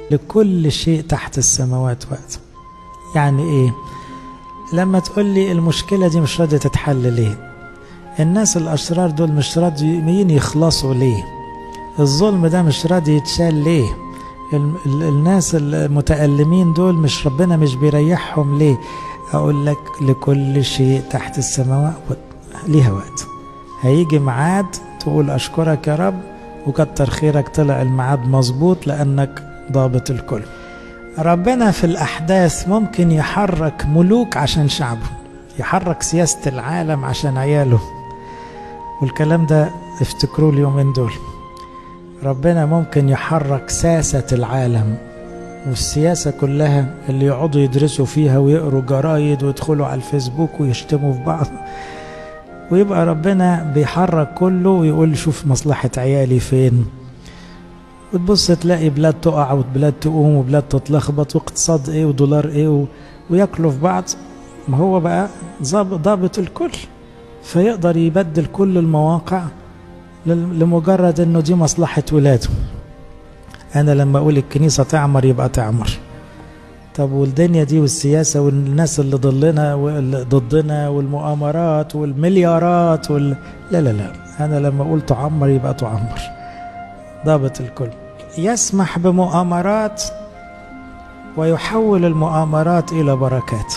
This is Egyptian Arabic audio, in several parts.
لكل شيء تحت السماوات وقت يعني ايه لما تقول لي المشكلة دي مش راضية تتحل ليه الناس الأشرار دول مش راضيين يخلصوا ليه الظلم ده مش راضي يتشال ليه الناس المتألمين دول مش ربنا مش بيريحهم ليه أقول لك لكل شيء تحت السماوات ليها وقت هيجي ميعاد تقول أشكرك يا رب وكتر خيرك طلع الميعاد مظبوط لأنك ضابط الكل ربنا في الأحداث ممكن يحرك ملوك عشان شعبه يحرك سياسة العالم عشان عياله والكلام ده افتكروه اليومين دول ربنا ممكن يحرك ساسة العالم والسياسة كلها اللي يقعدوا يدرسوا فيها ويقروا جرايد ويدخلوا على الفيسبوك ويشتموا في بعض ويبقى ربنا بيحرك كله ويقول شوف مصلحة عيالي فين وتبص تلاقي بلاد تقع وبلاد تقوم وبلاد تتلخبط واقتصاد ايه ودولار ايه و... وياكلوا في بعض ما هو بقى ضابط الكل فيقدر يبدل كل المواقع لمجرد انه دي مصلحة ولاده انا لما اقول الكنيسة تعمر يبقى تعمر طب والدنيا دي والسياسة والناس اللي ضلنا واللي ضدنا والمؤامرات والمليارات وال... لا لا لا انا لما اقول تعمر يبقى تعمر ضابط الكل يسمح بمؤامرات ويحول المؤامرات الى بركات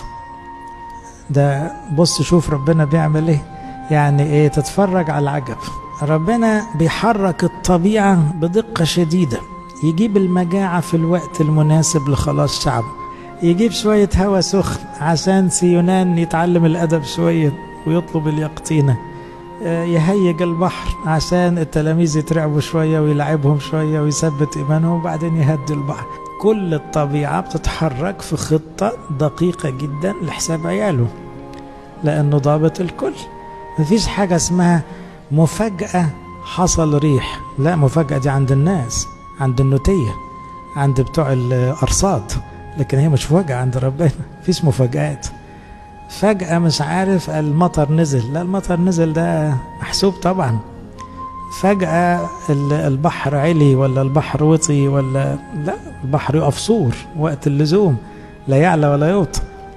ده بص شوف ربنا بيعمل ايه يعني ايه تتفرج على العجب ربنا بيحرك الطبيعة بدقة شديدة يجيب المجاعة في الوقت المناسب لخلاص شعبه يجيب شوية هوا سخن عشان سيونان يتعلم الأدب شوية ويطلب اليقطينة يهيج البحر عشان التلاميذ يترعبوا شوية ويلعبهم شوية ويثبت إيمانهم وبعدين يهدي البحر كل الطبيعة بتتحرك في خطة دقيقة جدا لحساب عياله لأنه ضابط الكل مفيش حاجة اسمها مفاجأة حصل ريح لا مفاجأة دي عند الناس عند النوتية عند بتوع الأرصاد لكن هي مش مفاجأة عند ربنا مفيش مفاجآت فجأة مش عارف المطر نزل لا المطر نزل ده محسوب طبعا فجأة البحر علي ولا البحر وطي ولا لا البحر يقف صور وقت اللزوم لا يعلى ولا يوطى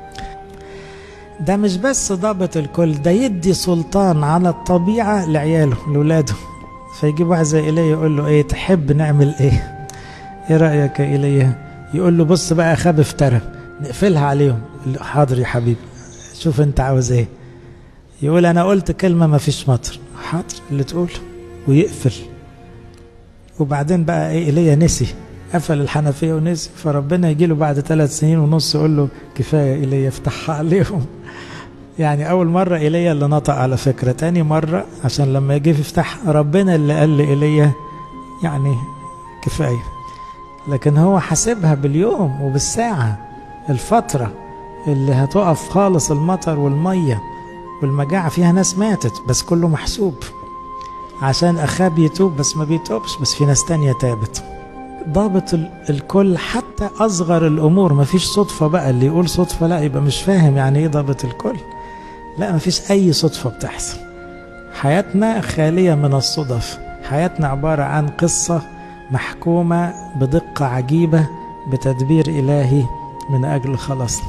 ده مش بس ضابط الكل ده يدي سلطان على الطبيعة لعياله لولاده فيجيب واحد زي إيليا يقول له ايه تحب نعمل ايه ايه رأيك يا إيليا يقول له بص بقى خاب افترى نقفلها عليهم حاضر يا حبيبي شوف انت عاوز ايه يقول انا قلت كلمة ما فيش مطر حاضر اللي تقول ويقفل وبعدين بقى ايه ايليا نسي قفل الحنفية ونسي فربنا يجي له بعد ثلاث سنين ونص يقول له كفاية ايليا افتحها عليهم يعني أول مرة إيليا اللي نطق على فكرة تاني مرة عشان لما يجي يفتح ربنا اللي قال لإيليا يعني كفاية لكن هو حاسبها باليوم وبالساعة الفترة اللي هتقف خالص المطر والمية والمجاعة فيها ناس ماتت بس كله محسوب عشان أخاب يتوب بس ما بيتوبش بس في ناس تانية تابت ضابط الكل حتى أصغر الأمور ما فيش صدفة بقى اللي يقول صدفة لا يبقى مش فاهم يعني إيه ضابط الكل لا ما فيش أي صدفة بتحصل حياتنا خالية من الصدف حياتنا عبارة عن قصة محكومة بدقة عجيبة بتدبير إلهي من أجل خلاصنا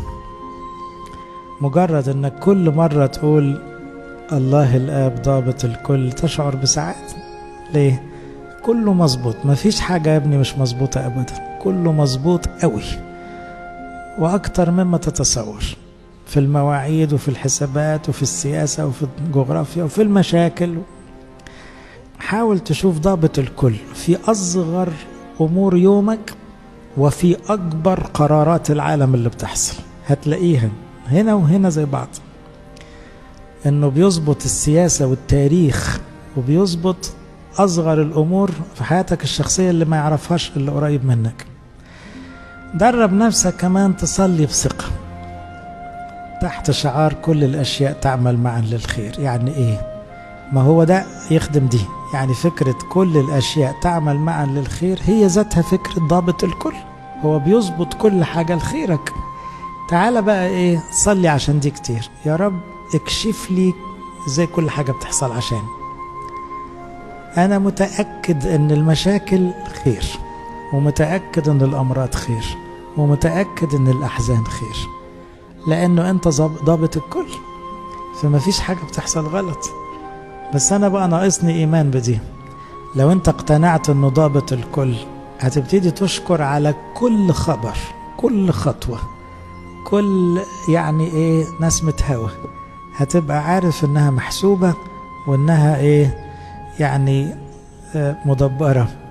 مجرد أنك كل مرة تقول الله الآب ضابط الكل تشعر بسعادة ليه؟ كله مظبوط مفيش حاجة يا ابني مش مظبوطة أبدا كله مظبوط قوي وأكتر مما تتصور في المواعيد وفي الحسابات وفي السياسة وفي الجغرافيا وفي المشاكل حاول تشوف ضابط الكل في أصغر أمور يومك وفي أكبر قرارات العالم اللي بتحصل هتلاقيها هنا وهنا زي بعض انه بيظبط السياسة والتاريخ وبيظبط أصغر الأمور في حياتك الشخصية اللي ما يعرفهاش اللي قريب منك درب نفسك كمان تصلي بثقة تحت شعار كل الأشياء تعمل معا للخير يعني إيه ما هو ده يخدم دي يعني فكرة كل الأشياء تعمل معا للخير هي ذاتها فكرة ضابط الكل هو بيظبط كل حاجة لخيرك تعال بقى إيه صلي عشان دي كتير يا رب اكشف لي ازاي كل حاجة بتحصل عشان أنا متأكد أن المشاكل خير ومتأكد ان الامراض خير ومتأكد ان الاحزان خير لانه انت ضابط الكل فما فيش حاجة بتحصل غلط بس انا بقى ناقصني ايمان بدي لو انت اقتنعت انه ضابط الكل هتبتدي تشكر على كل خبر كل خطوة كل يعني ايه نسمة هوا هتبقى عارف انها محسوبة وانها ايه يعني مدبرة